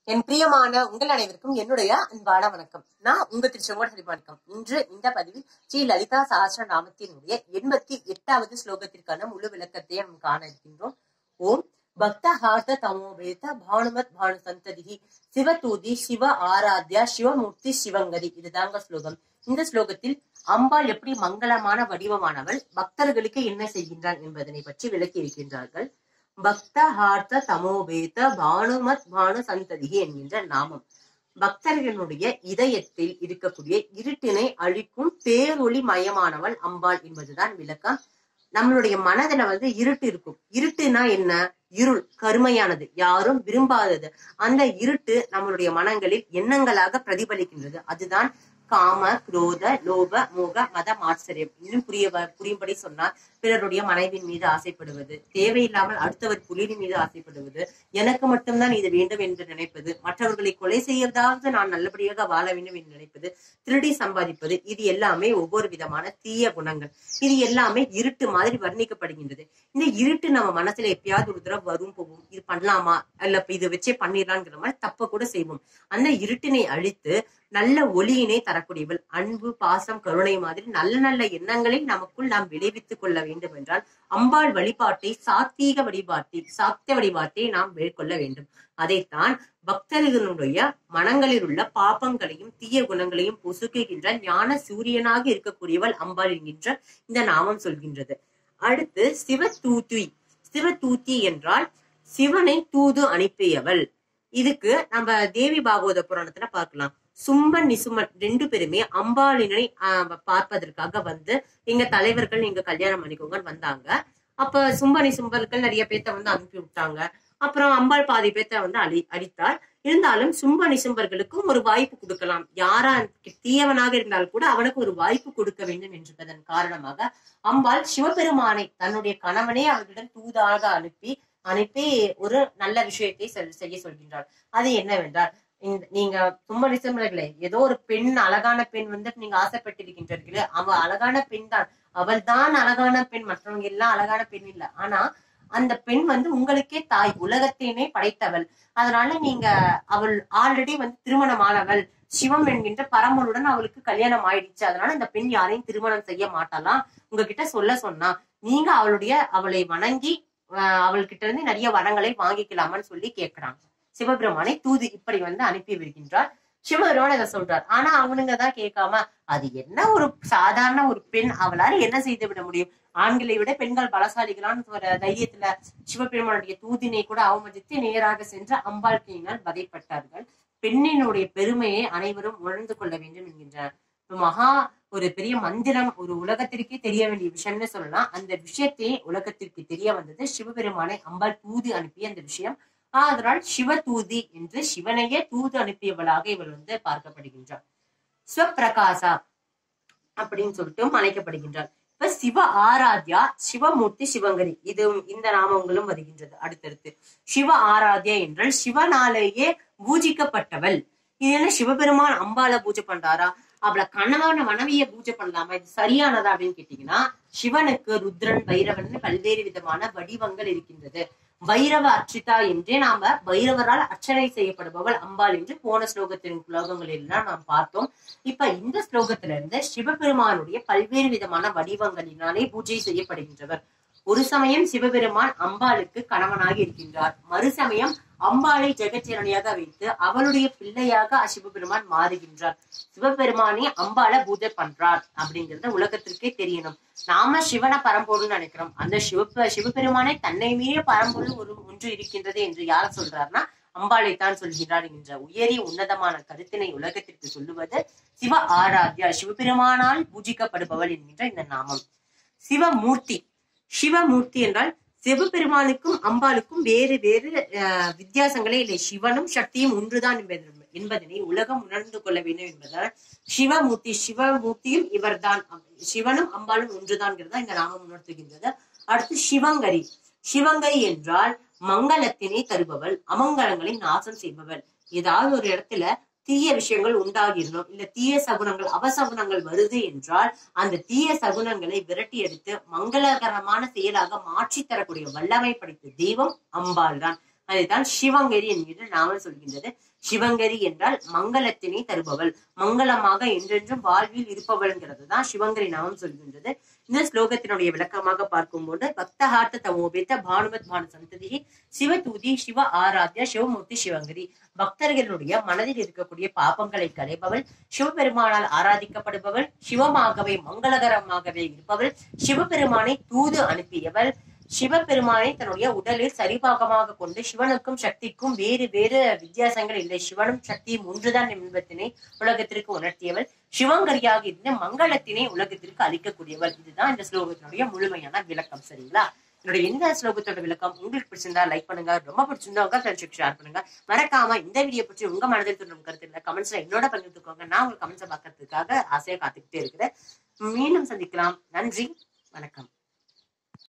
என் பிரியமான உங்கள் அனைவருக்கும் என்னுடைய அன்பான வணக்கம் நான் உங்க திருச்செங்கோடு ஹரிமாணிக்கம் இன்று இந்த பதிவில் ஸ்ரீ லலிதா சஹஸ்ர நாமத்தினுடைய எண்பத்தி எட்டாவது ஸ்லோகத்திற்கான முழு விளக்கத்தை நாம் காண இருக்கின்றோம் ஓம் பக்த ஹார்த்த தமோபேத பானுமத் பானு சந்ததிகி சிவதூதி சிவ ஆராத்யா சிவமூர்த்தி சிவங்கரி இதுதாங்க ஸ்லோகம் இந்த ஸ்லோகத்தில் அம்பாள் எப்படி மங்களமான வடிவமானவள் பக்தர்களுக்கு என்ன செய்கின்றாள் என்பதனை பற்றி விளக்கி இருக்கின்றார்கள் பக்த ஹார்த்த தமோபேத பானுமத் பானு சந்ததிகி என்கின்ற நாமம் பக்தர்களுடைய இதயத்தில் இருக்கக்கூடிய இருட்டினை அழிக்கும் பேரொளி மயமானவள் அம்பாள் என்பதுதான் விளக்கம் நம்மளுடைய மனதுல வந்து இருட்டு இருக்கும் இருட்டுனா என்ன இருள் கருமையானது யாரும் விரும்பாதது அந்த இருட்டு நம்மளுடைய மனங்களில் எண்ணங்களாக பிரதிபலிக்கின்றது அதுதான் காம குரோத லோப மோக மத மாச்சரியம் இன்னும் புரிய புரியும்படி சொன்னால் பிறருடைய மனைவின் மீது ஆசைப்படுவது தேவையில்லாமல் அடுத்தவர் குளிரின் மீது ஆசைப்படுவது எனக்கு மட்டும்தான் இது வேண்டும் என்று நினைப்பது மற்றவர்களை கொலை செய்வதாவது நான் நல்லபடியாக வாழ வேண்டும் என்று நினைப்பது திருடி சம்பாதிப்பது இது எல்லாமே ஒவ்வொரு விதமான தீய குணங்கள் இது எல்லாமே இருட்டு மாதிரி வர்ணிக்கப்படுகின்றது இந்த இருட்டு நம்ம மனசுல எப்பயாவது ஒரு தடவை வரும் போகும் இது பண்ணலாமா இல்ல இது வச்சே பண்ணிடலாங்கிற மாதிரி தப்ப கூட செய்வோம் அந்த இருட்டினை அழித்து நல்ல ஒளியினை தரக்கூடியவள் அன்பு பாசம் கருணை மாதிரி நல்ல நல்ல எண்ணங்களை நமக்குள் நாம் விளைவித்துக் கொள்ள வேண்டும் என்றால் அம்பாள் வழிபாட்டை சாத்வீக வழிபாட்டை சாத்திய வழிபாட்டை நாம் மேற்கொள்ள வேண்டும் அதைத்தான் பக்தர்களுடைய மனங்களில் உள்ள பாப்பங்களையும் தீய குணங்களையும் பொசுக்குகின்ற ஞான சூரியனாக இருக்கக்கூடியவள் அம்பாள் என்கின்ற இந்த நாமம் சொல்கின்றது அடுத்து சிவதூத்தி சிவதூத்தி என்றால் சிவனை தூது அனுப்பியவள் இதுக்கு நம்ம தேவி பாகவத புராணத்துல பார்க்கலாம் சும்பன் நிசுமன் ரெண்டு பேருமே அம்பாளினை பார்ப்பதற்காக வந்து எங்க தலைவர்கள் எங்க கல்யாணம் பண்ணிக்கோங்கன்னு வந்தாங்க அப்ப சும்பனி சும்பர்கள் நிறைய பேத்த வந்து அனுப்பி விட்டாங்க அப்புறம் அம்பாள் பாதி பேத்த வந்து அழி அடித்தார் இருந்தாலும் சும்ப நிசும்பர்களுக்கும் ஒரு வாய்ப்பு கொடுக்கலாம் யாரா தீயவனாக இருந்தால் கூட அவனுக்கு ஒரு வாய்ப்பு கொடுக்க வேண்டும் என்பதன் காரணமாக அம்பாள் சிவபெருமானை தன்னுடைய கணவனே அவர்களிடம் தூதாக அனுப்பி அனுப்பி ஒரு நல்ல விஷயத்தை செய்ய சொல்கின்றார் அது என்னவென்றால் நீங்க சும்மா நிசம்பர்களே ஏதோ ஒரு பெண் அழகான பெண் வந்து நீங்க ஆசைப்பட்டிருக்கின்றீர்களே அவ அழகான பெண் தான் அவள் தான் அழகான பெண் மற்றவங்க எல்லாம் அழகான பெண் இல்ல ஆனா அந்த பெண் வந்து உங்களுக்கே தாய் உலகத்தையுமே படைத்தவள் அதனால நீங்க அவள் ஆல்ரெடி வந்து திருமணமானவள் சிவம் என்கின்ற பரமனுடன் அவளுக்கு கல்யாணம் ஆயிடுச்சு அதனால இந்த பெண் யாரையும் திருமணம் செய்ய மாட்டாலாம் உங்ககிட்ட சொல்ல சொன்னா நீங்க அவளுடைய அவளை வணங்கி அவள்கிட்ட இருந்து நிறைய வரங்களை வாங்கிக்கலாமான்னு சொல்லி கேட்கிறாங்க சிவபெருமானை தூது இப்படி வந்து அனுப்பி விடுகின்றார் சிவபெருமான் இதை சொல்றார் ஆனா அவனுங்க தான் கேட்காம அது என்ன ஒரு சாதாரண ஒரு பெண் அவளால என்ன செய்து விட முடியும் ஆண்களை விட பெண்கள் பலசாலிகளான்னு ஒரு தைரியத்துல சிவபெருமானுடைய தூதினை கூட அவமதித்து நேராக சென்று அம்பாள் கையினால் வதைப்பட்டார்கள் பெண்ணினுடைய பெருமையை அனைவரும் உணர்ந்து கொள்ள வேண்டும் என்கின்றனர் மகா ஒரு பெரிய மந்திரம் ஒரு உலகத்திற்கே தெரிய வேண்டிய விஷயம்னு சொல்லலாம் அந்த விஷயத்தை உலகத்திற்கு தெரிய வந்தது சிவபெருமானை அம்பாள் தூது அனுப்பிய அந்த விஷயம் அதனால் சிவ தூதி என்று சிவனையே தூது அனுப்பியவளாக இவள் வந்து பார்க்கப்படுகின்றார் ஸ்வப்பிரகாசா அப்படின்னு சொல்லிட்டு அழைக்கப்படுகின்றார் இப்ப சிவ ஆராத்யா சிவமூர்த்தி சிவங்கரி இது இந்த நாமங்களும் வருகின்றது அடுத்தடுத்து சிவ ஆராத்யா என்றால் சிவனாலேயே பூஜிக்கப்பட்டவள் இது என்ன சிவபெருமான் அம்பால பூஜை பண்றாரா அவளை கணவன மனைவிய பூஜை பண்ணலாமா இது சரியானதா அப்படின்னு கேட்டீங்கன்னா சிவனுக்கு ருத்ரன் பைரவன் பல்வேறு விதமான வடிவங்கள் இருக்கின்றது பைரவ அர்ச்சிதா என்றே நாம பைரவரால் அர்ச்சனை செய்யப்படுபவள் அம்பாள் என்று போன ஸ்லோகத்தின் ஸ்லோகங்களில் எல்லாம் நாம் பார்த்தோம் இப்ப இந்த ஸ்லோகத்துல இருந்து சிவபெருமானுடைய பல்வேறு விதமான வடிவங்களினாலே பூஜை செய்யப்படுகின்றவர் ஒரு சமயம் சிவபெருமான் அம்பாளுக்கு கணவனாக இருக்கின்றார் மறுசமயம் அம்பாளை ஜெகச்சரணியாக வைத்து அவளுடைய பிள்ளையாக சிவபெருமான் மாறுகின்றார் சிவபெருமானே அம்பாளை பூஜை பண்றார் அப்படிங்கறத உலகத்திற்கே தெரியணும் நாம சிவனை பரம்பொருள்னு நினைக்கிறோம் அந்த சிவ சிவபெருமானை தன்னை மீறிய பரம்பொருள் ஒரு ஒன்று இருக்கின்றது என்று யார சொல்றாருன்னா அம்பாளை தான் சொல்கிறார் என்கின்ற உயரிய உன்னதமான கருத்தினை உலகத்திற்கு சொல்லுவது சிவ ஆராத்யா சிவபெருமானால் பூஜிக்கப்படுபவள் என்கின்ற இந்த நாமம் சிவமூர்த்தி சிவமூர்த்தி என்றால் சிவபெருமானுக்கும் அம்பாளுக்கும் வேறு வேறு வித்தியாசங்களே இல்லை சிவனும் சக்தியும் ஒன்றுதான் என்பதனை உலகம் உணர்ந்து கொள்ள வேண்டும் என்பதால் சிவமூர்த்தி சிவமூர்த்தியும் இவர்தான் சிவனும் அம்பாளும் ஒன்றுதான்ங்கிறதா இந்த நாமம் உணர்த்துகின்றது அடுத்து சிவங்கரி சிவங்கரி என்றால் மங்களத்தினை தருபவள் அமங்கலங்களை நாசம் செய்பவள் ஏதாவது ஒரு இடத்துல தீய விஷயங்கள் உண்டாகிடணும் இல்ல தீய சகுனங்கள் அவசகுனங்கள் வருது என்றால் அந்த தீய சகுனங்களை விரட்டி எடுத்து மங்களகரமான செயலாக மாற்றி தரக்கூடிய வல்லமை படைத்த தெய்வம் அம்பாள் தான் அதைத்தான் சிவங்கரி என்கிற நாமல் சொல்கின்றது சிவங்கரி என்றால் மங்களத்தினை தருபவள் மங்களமாக என்றென்றும் வாழ்வில் இருப்பவள்ங்கிறது தான் சிவங்கரி நாமம் சொல்கின்றது இந்த ஸ்லோகத்தினுடைய விளக்கமாக பார்க்கும்போது பக்தஹார்த்த தமோபேத்த பானுமத் பானு சந்ததி சிவதூதி சிவ ஆராத்யா சிவமூர்த்தி சிவங்கரி பக்தர்களுடைய மனதில் இருக்கக்கூடிய பாபங்களை களைபவள் சிவபெருமானால் ஆராதிக்கப்படுபவள் சிவமாகவே மங்களகரமாகவே இருப்பவள் சிவபெருமானை தூது அனுப்பியவள் சிவபெருமானை தன்னுடைய உடலில் சரிபாகமாக கொண்டு சிவனுக்கும் சக்திக்கும் வேறு வேறு வித்தியாசங்கள் இல்லை சிவனும் சக்தியும் ஒன்றுதான் என்பதனை உலகத்திற்கு உணர்த்தியவள் சிவங்கரியாக இருந்த மங்களத்தினை உலகத்திற்கு அளிக்கக்கூடியவள் இதுதான் இந்த ஸ்லோகத்தினுடைய முழுமையான விளக்கம் சரிங்களா என்னோட எந்த ஸ்லோகத்தோட விளக்கம் உங்களுக்கு பிடிச்சிருந்தா லைக் பண்ணுங்க ரொம்ப பிடிச்சிருந்தா உங்க ஃப்ரெண்ட்ஸுக்கு ஷேர் பண்ணுங்க மறக்காம இந்த வீடியோ பற்றி உங்க மனதில் தோன்றும் கருத்துல கமெண்ட்ஸ்ல என்னோட பகிர்ந்துக்கோங்க நான் உங்க கமெண்ட்ஸை பார்க்கறதுக்காக ஆசையா காத்துக்கிட்டே இருக்கிறேன் மீண்டும் சந்திக்கலாம் நன்றி வணக்கம்